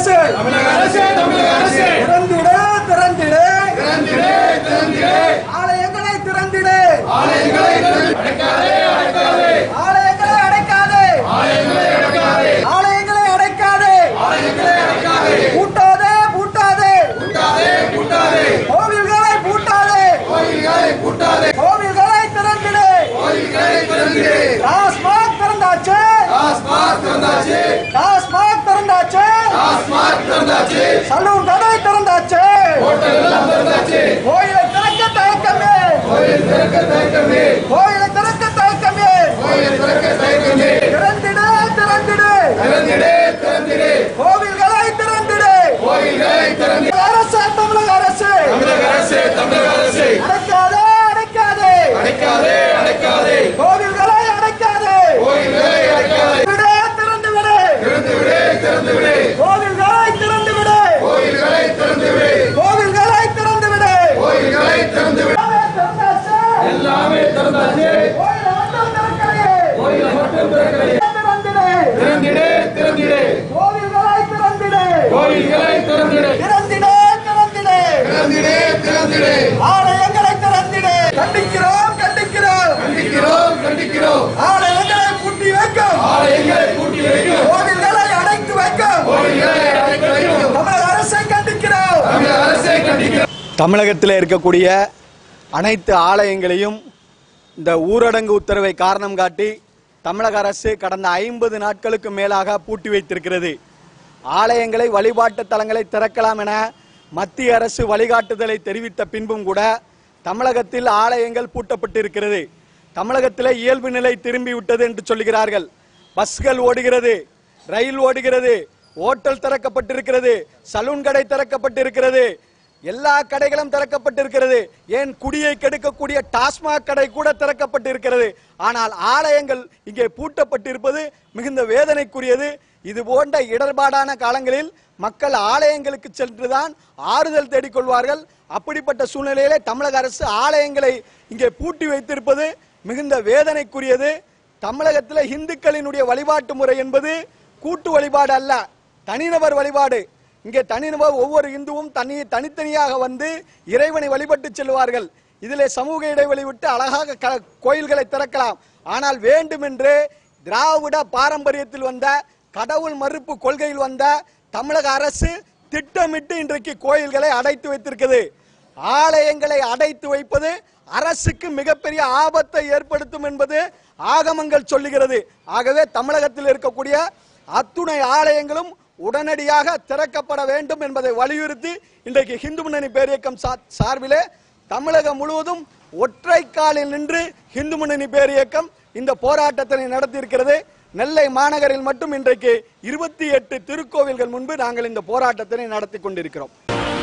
அரசு தமிழக அரசு தமிழக அரசு திறந்திடு திறந்திடு திறந்திடு திறந்திடு ஆலயங்களை திறந்திடு ஆலயங்களை அடைக்காதே அடைக்காதே ஆலயங்களை அடைக்காதே ஆலயங்களை அடைக்காதே ஆலயங்களை அடைக்காதே ஆலயங்களை அடைக்காதே பூட்டாதே பூட்டாதே கூட்டாதே கூட்டாதே கோவில்களை பூட்டாதே கோயில்களை கூட்டாதே கோவில்களை திறந்திடு கோயில்களை திறந்திடு டாஸ்மாக் திறந்தாச்சு டாஸ்மாக் திறந்தாச்சு டாஸ்மாக் திறந்தாச்சு டாஸ்மாக் திறந்தாச்சு சலூன் கடை திறந்தாச்சு ஹோட்டல் எல்லாம் திறந்தாச்சு கோயிலை திறக்க தயக்கமே கோயில் திறக்க தயக்கமே கோயிலை திறக்க தயக்கமே கோயில் திறக்க தயக்கமே திறந்திடு திறந்திடு திறந்திடு திறந்திடு கோவில்களை திறந்திடு கோயில்களை திறந்திடு அரசு தமிழக அரசு தமிழக அரசு தமிழக அரசு அடைக்காதே அடைக்காதே அடைக்காதே அடைக்காதே கோவில்களை அடைக்காதே கோயில்களை அடைக்காதே விடு திறந்து விடு திறந்து விடு திறந்து விடு கோவில்களை திறந்து விடு கோயில்களை திறந்து விடு கோவில்களை திறந்து விடு கோயில்களை திறந்து விடு திறந்தாச்சு. எல்லாமே திறந்தாச்சு கோயிலை மட்டும் திறக்கலையே. கோயிலை மட்டும் திறக்கலையே திறந்திடு. திறந்திடு திறந்திடு கோவில்களை திறந்திடு. கோயில்களை திறந்திடு திறந்திடு, திறந்திடு. திறந்திடு திறந்திடு ஆலயங்களை திறந்திடு. கண்டிக்கிறோம் கண்டிக்கிறோம் கண்டிக்கிறோம் கண்டிக்கிறோம் ஆலயங்களை பூட்டி வைக்கும் ஆலயங்களை கூட்டி வைக்கும் கோவில்களை அடைத்து வைக்கும் கோயில்களை அடைத்து வைக்கும் தமிழக அரசை கண்டிக்கிறோம் தமிழக அரசை கண்டிக்கிறோம் தமிழகத்தில் இருக்கக்கூடிய அனைத்து ஆலயங்களையும் இந்த ஊரடங்கு உத்தரவை காரணம் காட்டி தமிழக அரசு கடந்த ஐம்பது நாட்களுக்கு மேலாக பூட்டி வைத்திருக்கிறது ஆலயங்களை வழிபாட்டு தலங்களை திறக்கலாம் என மத்திய அரசு வழிகாட்டுதலை தெரிவித்த பின்பும் கூட தமிழகத்தில் ஆலயங்கள் பூட்டப்பட்டிருக்கிறது தமிழகத்தில் இயல்பு நிலை திரும்பி விட்டது என்று சொல்கிறார்கள் பஸ்கள் ஓடுகிறது ரயில் ஓடுகிறது ஓட்டல் திறக்கப்பட்டிருக்கிறது சலூன் கடை திறக்கப்பட்டிருக்கிறது எல்லா கடைகளும் திறக்கப்பட்டிருக்கிறது ஏன் குடியை கெடுக்கக்கூடிய டாஸ்மாக் கடை கூட திறக்கப்பட்டிருக்கிறது ஆனால் ஆலயங்கள் இங்கே பூட்டப்பட்டிருப்பது மிகுந்த வேதனைக்குரியது இது போன்ற இடர்பாடான காலங்களில் மக்கள் ஆலயங்களுக்கு சென்றுதான் ஆறுதல் தேடிக்கொள்வார்கள் அப்படிப்பட்ட சூழ்நிலையிலே தமிழக அரசு ஆலயங்களை இங்கே பூட்டி வைத்திருப்பது மிகுந்த வேதனைக்குரியது தமிழகத்தில் இந்துக்களினுடைய வழிபாட்டு முறை என்பது கூட்டு வழிபாடு அல்ல தனிநபர் வழிபாடு இங்கே தனிநபர் ஒவ்வொரு இந்துவும் தனி தனித்தனியாக வந்து இறைவனை வழிபட்டு செல்வார்கள் இதிலே சமூக இடைவெளி விட்டு அழகாக க- கோயில்களை திறக்கலாம் ஆனால் வேண்டுமென்றே திராவிட பாரம்பரியத்தில் வந்த கடவுள் மறுப்பு கொள்கையில் வந்த தமிழக அரசு திட்டமிட்டு இன்றைக்கு கோயில்களை அடைத்து வைத்திருக்கிறது ஆலயங்களை அடைத்து வைப்பது அரசுக்கு மிகப்பெரிய ஆபத்தை ஏற்படுத்தும் என்பது ஆகமங்கள் சொல்லுகிறது ஆகவே தமிழகத்தில் இருக்கக்கூடிய அத்துணை ஆலயங்களும் உடனடியாக திறக்கப்பட வேண்டும் என்பதை வலியுறுத்தி இன்றைக்கு இந்து முன்னணி பேரியக்கம் சா- சார்பிலே தமிழகம் முழுவதும் ஒற்றை காலில் நின்று இந்து முன்னணி பேரியக்கம் இந்த போராட்டத்தினை நடத்தியிருக்கிறது நெல்லை மாநகரில் மட்டும் இன்றைக்கு இருபத்தி எட்டு திருக்கோவில்கள் முன்பு நாங்கள் இந்த போராட்டத்தினை நடத்தி கொண்டிருக்கிறோம்